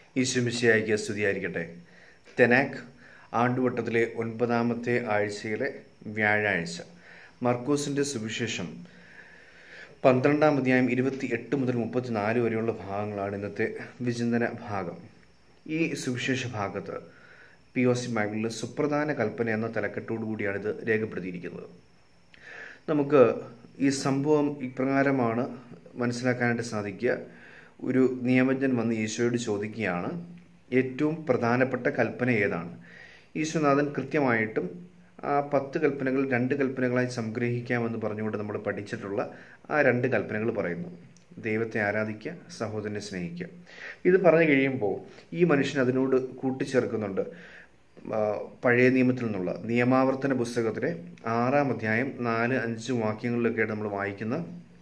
ഈശ്വമിശിയായിക്ക് സ്തുതിയായിരിക്കട്ടെ തെനാക് ആണ്ടുവട്ടത്തിലെ ഒൻപതാമത്തെ ആഴ്ചയിലെ വ്യാഴാഴ്ച മർക്കോസിൻ്റെ സുവിശേഷം പന്ത്രണ്ടാം അധ്യായം ഇരുപത്തി എട്ട് മുതൽ മുപ്പത്തിനാല് വരെയുള്ള ഭാഗങ്ങളാണ് ഇന്നത്തെ വിചിന്തന ഭാഗം ഈ സുവിശേഷ ഭാഗത്ത് പി ഒ സി ബൈബിളിൽ സുപ്രധാന കൽപ്പന എന്ന തലക്കെട്ടോടുകൂടിയാണ് ഇത് രേഖപ്പെടുത്തിയിരിക്കുന്നത് നമുക്ക് ഈ സംഭവം ഇപ്രകാരമാണ് മനസ്സിലാക്കാനായിട്ട് സാധിക്കുക ഒരു നിയമജ്ഞൻ വന്ന് ഈശോയോട് ചോദിക്കുകയാണ് ഏറ്റവും പ്രധാനപ്പെട്ട കൽപ്പന ഏതാണ് ഈശോനാഥൻ കൃത്യമായിട്ടും ആ പത്ത് കൽപ്പനകൾ രണ്ട് കൽപ്പനകളായി സംഗ്രഹിക്കാമെന്ന് പറഞ്ഞുകൊണ്ട് നമ്മൾ പഠിച്ചിട്ടുള്ള ആ രണ്ട് കൽപ്പനകൾ പറയുന്നു ദൈവത്തെ ആരാധിക്കുക സഹോദരനെ സ്നേഹിക്കുക ഇത് പറഞ്ഞു കഴിയുമ്പോൾ ഈ മനുഷ്യൻ അതിനോട് കൂട്ടിച്ചേർക്കുന്നുണ്ട് ആ, പഴയ നിയമത്തിൽ നിന്നുള്ള നിയമാവർത്തന പുസ്തകത്തിലെ ആറാം അധ്യായം നാല് അഞ്ച് വാക്യങ്ങളിലൊക്കെയാണ് നമ്മൾ വായിക്കുന്ന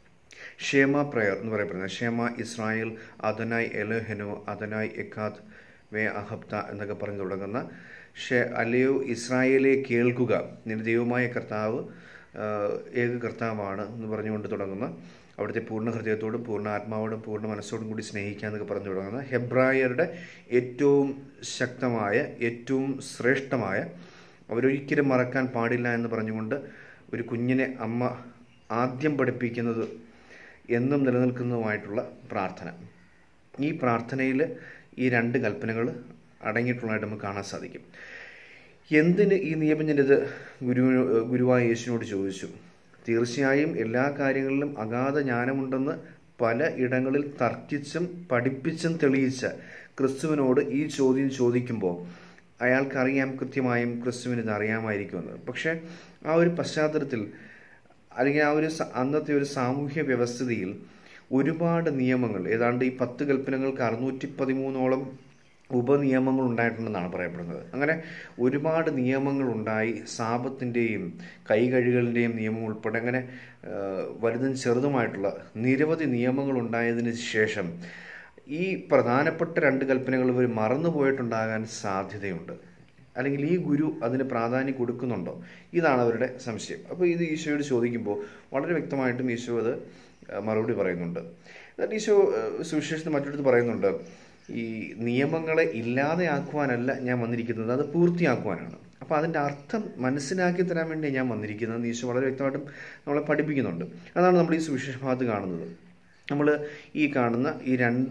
ഷേമ പ്രയർ എന്ന് പറയപ്പെടുന്നത് ഷേമ ഇസ്രായേൽ അദനായ് എലോഹെനോ അദനായ് എക്കാദ് വേ അഹബ്ത എന്നൊക്കെ പറഞ്ഞു തുടങ്ങുന്ന ഷെ അലയോ ഇസ്രായേലെ കേൾക്കുക നിന്റെ ദൈവമായ കർത്താവ് ആ, ഏക കർത്താവാണ് എന്ന് പറഞ്ഞുകൊണ്ട് തുടങ്ങുന്ന അവിടുത്തെ പൂർണ്ണ ഹൃദയത്തോടും പൂർണ്ണ ആത്മാവോടും പൂർണ്ണ മനസ്സോടും കൂടി സ്നേഹിക്കുക എന്നൊക്കെ പറഞ്ഞു തുടങ്ങുന്ന ഹെബ്രായരുടെ ഏറ്റവും ശക്തമായ ഏറ്റവും ശ്രേഷ്ഠമായ അവരൊരിക്കലും മറക്കാൻ പാടില്ല എന്ന് പറഞ്ഞുകൊണ്ട് ഒരു കുഞ്ഞിനെ അമ്മ ആദ്യം പഠിപ്പിക്കുന്നത് എന്നും നിലനിൽക്കുന്നതുമായിട്ടുള്ള പ്രാർത്ഥന ഈ പ്രാർത്ഥനയിൽ ഈ രണ്ട് കൽപ്പനകൾ അടങ്ങിയിട്ടുള്ളതായിട്ട് നമുക്ക് കാണാൻ സാധിക്കും എന്തിന് ഈ നിയമജ്ഞൻ ഇത് ഗുരു ഗുരുവായ യേശുവിനോട് ചോദിച്ചു തീർച്ചയായും എല്ലാ കാര്യങ്ങളിലും അഗാധ ജ്ഞാനമുണ്ടെന്ന് പല ഇടങ്ങളിൽ തർക്കിച്ചും പഠിപ്പിച്ചും തെളിയിച്ച ക്രിസ്തുവിനോട് ഈ ചോദ്യം ചോദിക്കുമ്പോൾ അയാൾക്കറിയാം കൃത്യമായും ക്രിസ്തുവിന് ഇത് അറിയാമായിരിക്കുമെന്ന് പക്ഷേ ആ ഒരു പശ്ചാത്തലത്തിൽ അല്ലെങ്കിൽ ആ ഒരു സ- അന്നത്തെ ഒരു സാമൂഹ്യ വ്യവസ്ഥിതിയിൽ ഒരുപാട് നിയമങ്ങൾ ഏതാണ്ട് ഈ പത്ത് കൽപ്പനകൾക്ക് അറുന്നൂറ്റി പതിമൂന്നോളം ഉപനിയമങ്ങൾ ഉണ്ടായിട്ടുണ്ടെന്നാണ് പറയപ്പെടുന്നത് അങ്ങനെ ഒരുപാട് നിയമങ്ങൾ ഉണ്ടായി സാപത്തിൻ്റെയും കൈകഴുകലിൻ്റെയും നിയമം ഉൾപ്പെടെ അങ്ങനെ ആ, വലുതും ചെറുതുമായിട്ടുള്ള നിരവധി നിയമങ്ങൾ ഉണ്ടായതിനു ശേഷം ഈ പ്രധാനപ്പെട്ട രണ്ട് കൽപ്പനകൾ ഇവർ മറന്നുപോയിട്ടുണ്ടാകാൻ സാധ്യതയുണ്ട് അല്ലെങ്കിൽ ഈ ഗുരു അതിന് പ്രാധാന്യം കൊടുക്കുന്നുണ്ടോ ഇതാണ് അവരുടെ സംശയം അപ്പോൾ ഇത് ഈശോയോട് ചോദിക്കുമ്പോൾ വളരെ വ്യക്തമായിട്ടും ഈശോ അത് ആ, മറുപടി പറയുന്നുണ്ട് എന്നിട്ട് ഈശോ ആ, സുവിശേഷത്തിൽ മറ്റൊരിടത്ത് പറയുന്നുണ്ട് ഈ നിയമങ്ങളെ ഇല്ലാതെയാക്കുവാനല്ല ഞാൻ വന്നിരിക്കുന്നത് അത് പൂർത്തിയാക്കുവാനാണ് അപ്പോൾ അതിൻ്റെ അർത്ഥം മനസ്സിലാക്കി തരാൻ വേണ്ടി ഞാൻ വന്നിരിക്കുന്നത് ഈശോ വളരെ വ്യക്തമായിട്ടും നമ്മളെ പഠിപ്പിക്കുന്നുണ്ട് അതാണ് നമ്മൾ ഈ സുവിശേഷ ഭാഗത്ത് കാണുന്നത് നമ്മൾ ഈ കാണുന്ന ഈ രണ്ട്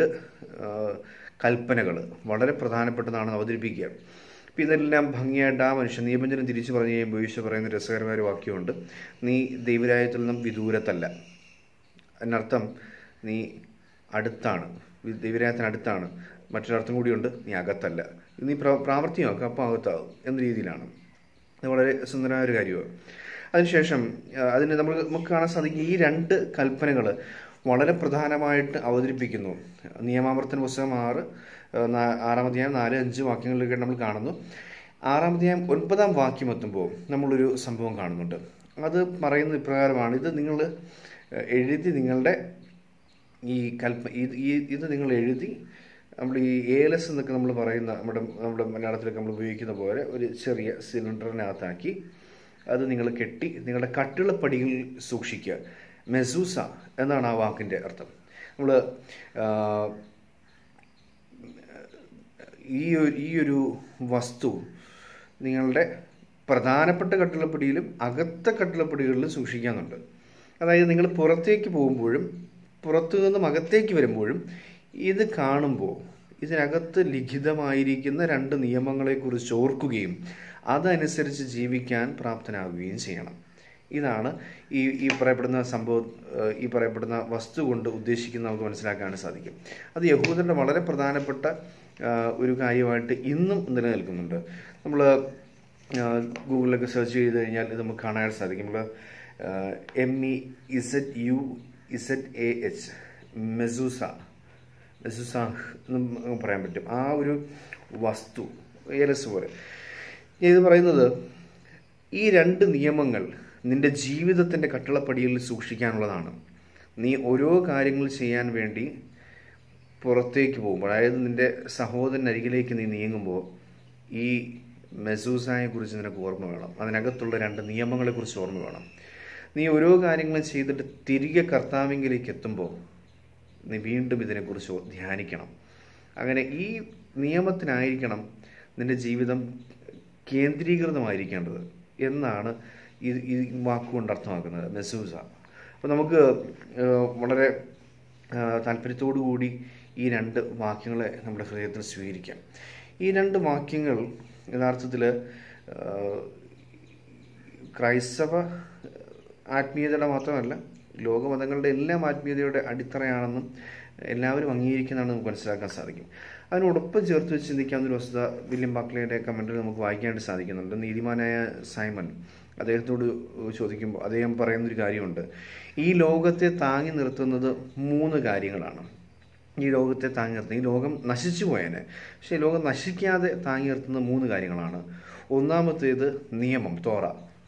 കൽപ്പനകൾ വളരെ പ്രധാനപ്പെട്ടതാണെന്ന് അവതരിപ്പിക്കുക അപ്പം ഇതെല്ലാം ഭംഗിയായിട്ട് ആ മനുഷ്യൻ നിയമഞ്ജനം തിരിച്ചു പറഞ്ഞു കഴിയുമ്പോൾ ഈശോ പറയുന്ന രസകരമായ ഒരു വാക്യമുണ്ട് നീ ദൈവരായത്തിൽ നിന്നും വിദൂരത്തല്ല അതിനർത്ഥം നീ അടുത്താണ് വി- ദൈവരായത്തിന് അടുത്താണ് മറ്റൊരർത്ഥം കൂടിയുണ്ട് നീ അകത്തല്ല നീ പ്ര- പ്രാവർത്തികമാക്കുക അപ്പം അകത്താവും എന്ന രീതിയിലാണ് അത് വളരെ സുന്ദരമായ ഒരു കാര്യമാണ് അതിനുശേഷം ആ, അതിന് നമ്മൾ നമുക്ക് കാണാൻ സാധിക്കും ഈ രണ്ട് കൽപ്പനകൾ വളരെ പ്രധാനമായിട്ട് അവതരിപ്പിക്കുന്നു നിയമാവർത്തന പുസ്തകം ആറ് ആ, നാ- ആറാം അധ്യായം നാല് അഞ്ച് വാക്യങ്ങളിലൊക്കെ നമ്മൾ കാണുന്നു ആറാം അധ്യായം ഒൻപതാം വാക്യം എത്തുമ്പോൾ നമ്മളൊരു സംഭവം കാണുന്നുണ്ട് അത് പറയുന്നത് ഇപ്രകാരമാണ് ഇത് നിങ്ങൾ എഴുതി നിങ്ങളുടെ ഈ കൽപ്പ ഇത് ഈ ഇത് നിങ്ങൾ എഴുതി നമ്മൾ ഈ ഏലസ് എന്നൊക്കെ നമ്മൾ പറയുന്ന നമ്മുടെ നമ്മുടെ മലയാളത്തിലൊക്കെ നമ്മൾ ഉപയോഗിക്കുന്ന പോലെ ഒരു ചെറിയ സിലിണ്ടറിനകത്താക്കി അത് നിങ്ങൾ കെട്ടി നിങ്ങളുടെ കട്ടിളപ്പടിയിൽ സൂക്ഷിക്കുക മെസൂസ എന്നാണ് ആ വാക്കിൻ്റെ അർത്ഥം നമ്മൾ ഈ ഒരു ഈ ഒരു വസ്തു നിങ്ങളുടെ പ്രധാനപ്പെട്ട കട്ടിളപ്പടിയിലും അകത്ത കട്ടിളപ്പടികളിലും സൂക്ഷിക്കാനുണ്ട് അതായത് നിങ്ങൾ പുറത്തേക്ക് പോകുമ്പോഴും പുറത്തു നിന്നും അകത്തേക്ക് വരുമ്പോഴും ഇത് കാണുമ്പോൾ ഇതിനകത്ത് ലിഖിതമായിരിക്കുന്ന രണ്ട് നിയമങ്ങളെക്കുറിച്ച് ഓർക്കുകയും അതനുസരിച്ച് ജീവിക്കാൻ പ്രാപ്തനാകുകയും ചെയ്യണം ഇതാണ് ഈ ഈ പറയപ്പെടുന്ന സംഭവം ഏഹ് ഈ പറയപ്പെടുന്ന വസ്തു കൊണ്ട് ഉദ്ദേശിക്കുന്നത് നമുക്ക് മനസ്സിലാക്കാൻ സാധിക്കും അത് യഹൂദരുടെ വളരെ പ്രധാനപ്പെട്ട ആഹ് ഒരു കാര്യമായിട്ട് ഇന്നും നിലനിൽക്കുന്നുണ്ട് നമ്മൾ ഗൂഗിളിലൊക്കെ സെർച്ച് ചെയ്ത് കഴിഞ്ഞാൽ ഇത് നമുക്ക് കാണാൻ സാധിക്കും നമ്മൾ M E Z U Z A H mezuzah mezuzah എന്ന് പറയാൻ പറ്റും ആ ഒരു വസ്തു ഏലസ് പോലെ ഇത് പറയുന്നത് ഈ രണ്ട് നിയമങ്ങൾ നിന്റെ ജീവിതത്തിൻ്റെ കട്ടിളപ്പടിയിൽ സൂക്ഷിക്കാനുള്ളതാണ് നീ ഓരോ കാര്യങ്ങൾ ചെയ്യാൻ വേണ്ടി പുറത്തേക്ക് പോകുമ്പോൾ അതായത് നിന്റെ സഹോദരനരികിലേക്ക് നീ നീങ്ങുമ്പോൾ ഈ മെസൂസായെ കുറിച്ച് നിനക്ക് ഓർമ്മ വേണം അതിനകത്തുള്ള രണ്ട് നിയമങ്ങളെക്കുറിച്ച് ഓർമ്മ വേണം നീ ഓരോ കാര്യങ്ങളും ചെയ്തിട്ട് തിരികെ കർത്താവിങ്കിലേക്ക് എത്തുമ്പോൾ നീ വീണ്ടും ഇതിനെക്കുറിച്ച് ധ്യാനിക്കണം അങ്ങനെ ഈ നിയമത്തിനായിരിക്കണം നിന്റെ ജീവിതം കേന്ദ്രീകൃതമായിരിക്കേണ്ടത് എന്നാണ് ഇത് ഈ വാക്കുകൊണ്ട് അർത്ഥമാക്കുന്നത് മെസൂസ അപ്പോൾ നമുക്ക് ഏഹ്, വളരെ ഏഹ്, താല്പര്യത്തോടു കൂടി ഈ രണ്ട് വാക്യങ്ങളെ നമ്മുടെ ഹൃദയത്തിൽ സ്വീകരിക്കാം ഈ രണ്ട് വാക്യങ്ങൾ യഥാർത്ഥത്തിൽ ക്രൈസ്തവ ആത്മീയതയുടെ മാത്രമല്ല ലോകമതങ്ങളുടെ എല്ലാം ആത്മീയതയുടെ അടിത്തറയാണെന്നും എല്ലാവരും അംഗീകരിക്കുന്നതാണ് നമുക്ക് മനസ്സിലാക്കാൻ സാധിക്കും അതിനോടൊപ്പം ചേർത്ത് വെച്ച് ചിന്തിക്കാവുന്ന ഒരു വസ്തുത വില്യം ബാക്ലയുടെ കമൻറ്റിൽ നമുക്ക് വായിക്കാനായിട്ട് സാധിക്കുന്നുണ്ട് നീതിമാനായ സൈമൺ അദ്ദേഹത്തോട് ചോദിക്കുമ്പോൾ അദ്ദേഹം പറയുന്നൊരു കാര്യമുണ്ട് ഈ ലോകത്തെ താങ്ങി നിർത്തുന്നത് മൂന്ന് കാര്യങ്ങളാണ് ഈ ലോകത്തെ താങ്ങി നിർത്തുന്നത് ഈ ലോകം നശിച്ചു പോയേനെ പക്ഷേ ഈ ലോകം നശിക്കാതെ താങ്ങി നിർത്തുന്ന മൂന്ന് കാര്യങ്ങളാണ് ഒന്നാമത്തേത് നിയമം തോറ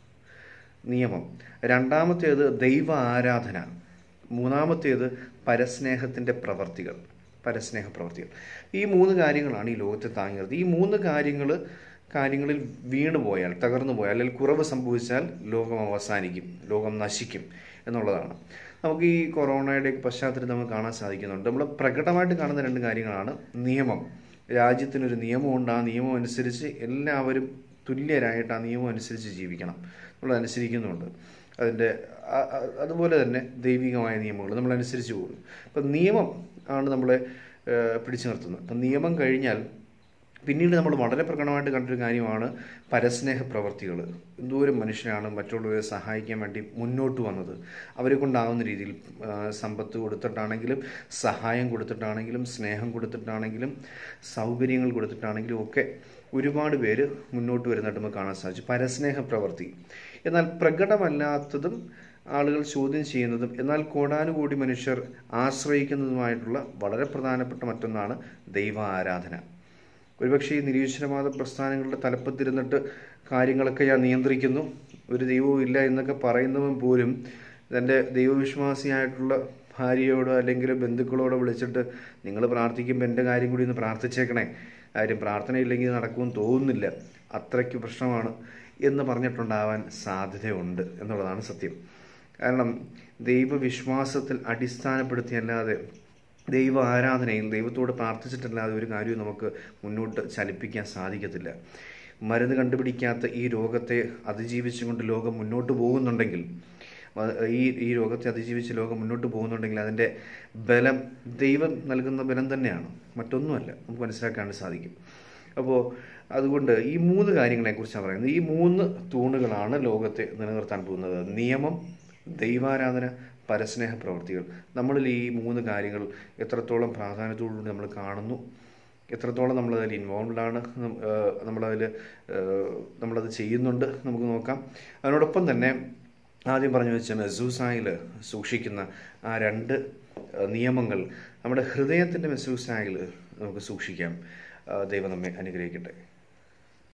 നിയമം രണ്ടാമത്തേത് ദൈവ ആരാധന മൂന്നാമത്തേത് പരസ്നേഹത്തിൻ്റെ പ്രവർത്തികൾ പരസ്നേഹ പ്രവർത്തികൾ ഈ മൂന്ന് കാര്യങ്ങളാണ് ഈ ലോകത്തെ താങ്ങി നിർത്തുന്നത് ഈ മൂന്ന് കാര്യങ്ങൾ കാര്യങ്ങളിൽ വീണു പോയാൽ തകർന്നു പോയാൽ അല്ലെങ്കിൽ കുറവ് സംഭവിച്ചാൽ ലോകം അവസാനിക്കും ലോകം നശിക്കും എന്നുള്ളതാണ് നമുക്ക് ഈ കൊറോണയുടെ പശ്ചാത്തലത്തിൽ നമുക്ക് കാണാൻ സാധിക്കുന്നുണ്ട് നമ്മൾ പ്രകടമായിട്ട് കാണുന്ന രണ്ട് കാര്യങ്ങളാണ് നിയമം രാജ്യത്തിനൊരു നിയമമുണ്ട് ആ നിയമം അനുസരിച്ച് എല്ലാവരും തുല്യരായിട്ട് ആ നിയമം അനുസരിച്ച് ജീവിക്കണം നമ്മൾ അനുസരിക്കുന്നുണ്ട് അതിൻ്റെ ആ- ആ- അതുപോലെ തന്നെ ദൈവികമായ നിയമങ്ങൾ നമ്മൾ അനുസരിച്ച് പോകുന്നു അപ്പം നിയമം ആണ് നമ്മളെ ഏഹ്, പിടിച്ചു നിർത്തുന്നത് അപ്പം നിയമം കഴിഞ്ഞാൽ പിന്നീട് നമ്മൾ വളരെ പ്രകടമായിട്ട് കണ്ടൊരു കാര്യമാണ് പരസ്നേഹ പ്രവർത്തികൾ എന്തോരം മനുഷ്യനാണ് മറ്റുള്ളവരെ സഹായിക്കാൻ വേണ്ടി മുന്നോട്ട് വന്നത് അവരെ കൊണ്ടാവുന്ന രീതിയിൽ ആ, സമ്പത്ത് കൊടുത്തിട്ടാണെങ്കിലും സഹായം കൊടുത്തിട്ടാണെങ്കിലും സ്നേഹം കൊടുത്തിട്ടാണെങ്കിലും സൗകര്യങ്ങൾ കൊടുത്തിട്ടാണെങ്കിലും ഒക്കെ ഒരുപാട് പേര് മുന്നോട്ട് വരുന്നതായിട്ട് നമുക്ക് കാണാൻ സാധിച്ചു പരസ്നേഹ പ്രവൃത്തി എന്നാൽ പ്രകടമല്ലാത്തതും ആളുകൾ ചോദ്യം ചെയ്യുന്നതും എന്നാൽ കോടാനുകൂടി മനുഷ്യർ ആശ്രയിക്കുന്നതുമായിട്ടുള്ള വളരെ പ്രധാനപ്പെട്ട മറ്റൊന്നാണ് ദൈവ ആരാധന ഒരുപക്ഷെ ഈ നിരീശ്വരവാദ പ്രസ്ഥാനങ്ങളുടെ തലപ്പത്തിരുന്നിട്ട് കാര്യങ്ങളൊക്കെ ഞാൻ നിയന്ത്രിക്കുന്നു ഒരു ദൈവവും ഇല്ല എന്നൊക്കെ പറയുന്നവൻ പോലും തൻ്റെ ദൈവവിശ്വാസിയായിട്ടുള്ള ഭാര്യയോടോ അല്ലെങ്കിൽ ബന്ധുക്കളോടോ വിളിച്ചിട്ട് നിങ്ങൾ പ്രാർത്ഥിക്കുമ്പോൾ എൻ്റെ കാര്യം കൂടി ഒന്ന് പ്രാർത്ഥിച്ചേക്കണേ കാര്യം പ്രാർത്ഥനയില്ലെങ്കിൽ നടക്കുമെന്ന് തോന്നുന്നില്ല അത്രയ്ക്ക് പ്രശ്നമാണ് എന്ന് പറഞ്ഞിട്ടുണ്ടാവാൻ സാധ്യതയുണ്ട് എന്നുള്ളതാണ് സത്യം കാരണം ദൈവവിശ്വാസത്തിൽ അടിസ്ഥാനപ്പെടുത്തിയല്ലാതെ ദൈവ ആരാധനയിൽ ദൈവത്തോട് പ്രാർത്ഥിച്ചിട്ടല്ലാതെ ഒരു കാര്യവും നമുക്ക് മുന്നോട്ട് ചലിപ്പിക്കാൻ സാധിക്കത്തില്ല മരുന്ന് കണ്ടുപിടിക്കാത്ത ഈ രോഗത്തെ അതിജീവിച്ചുകൊണ്ട് ലോകം മുന്നോട്ട് പോകുന്നുണ്ടെങ്കിൽ വ- ഈ ഈ രോഗത്തെ അതിജീവിച്ച് ലോകം മുന്നോട്ട് പോകുന്നുണ്ടെങ്കിൽ അതിൻ്റെ ബലം ദൈവം നൽകുന്ന ബലം തന്നെയാണ് മറ്റൊന്നുമല്ല നമുക്ക് മനസ്സിലാക്കാൻ സാധിക്കും അപ്പോൾ അതുകൊണ്ട് ഈ മൂന്ന് കാര്യങ്ങളെക്കുറിച്ചാണ് പറയുന്നത് ഈ മൂന്ന് തൂണുകളാണ് ലോകത്തെ നിലനിർത്താൻ പോകുന്നത് നിയമം ദൈവാരാധന പരസ്നേഹ പ്രവർത്തികൾ നമ്മളിൽ ഈ മൂന്ന് കാര്യങ്ങൾ എത്രത്തോളം പ്രാധാന്യത്തോടുകൂടി നമ്മൾ കാണുന്നു എത്രത്തോളം നമ്മളതിൽ ഇൻവോൾവ്ഡ് ആണ് നം- ഏഹ് നമ്മളതിൽ ഏഹ് നമ്മളത് ചെയ്യുന്നുണ്ട് നമുക്ക് നോക്കാം അതിനോടൊപ്പം തന്നെ ആദ്യം പറഞ്ഞു വെച്ച മെസൂസായിൽ സൂക്ഷിക്കുന്ന ആ രണ്ട് ഏഹ് നിയമങ്ങൾ നമ്മുടെ ഹൃദയത്തിൻ്റെ മെസൂസായിൽ നമുക്ക് സൂക്ഷിക്കാം ഏഹ് ദൈവം നമ്മെ അനുഗ്രഹിക്കട്ടെ